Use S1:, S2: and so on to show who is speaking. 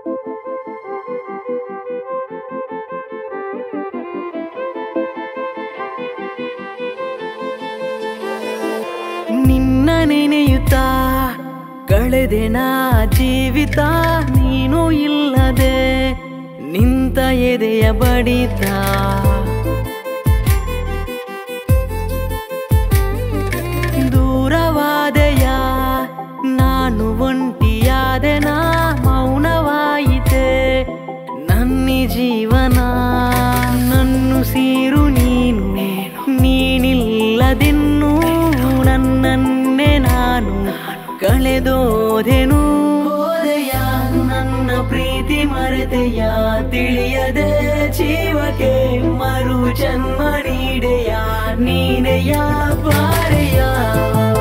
S1: ನಿನ್ನ ನೆನೆಯುತ್ತಾ ಕಳೆದೆ ನಾ ಜೀವಿತ ನೀನು ಇಲ್ಲದೆ ನಿಂತ ಎದೆಯ ಬಡಿತ ದೂರವಾದೆಯ ನಾನು ಒಂಟಿಯಾದೆನ ಮೌನವಾಯಿತೆ ನನ್ನಿ ಜೀವನ ನನ್ನು ಸೀರು ನೀನು ನೀನಿಲ್ಲದೆನ್ನು ನನ್ನನ್ನೇ ನಾನು ಕಳೆದೋದೆನು ಹೋದೆಯ ನನ್ನ ಪ್ರೀತಿ ಮರೆತೆಯ ತಿಳಿಯದೆ ಜೀವಕ್ಕೆ ಮರು ಜನ್ಮ ನೀಡೆಯ ನೀನೆಯ ಬಾರೆಯ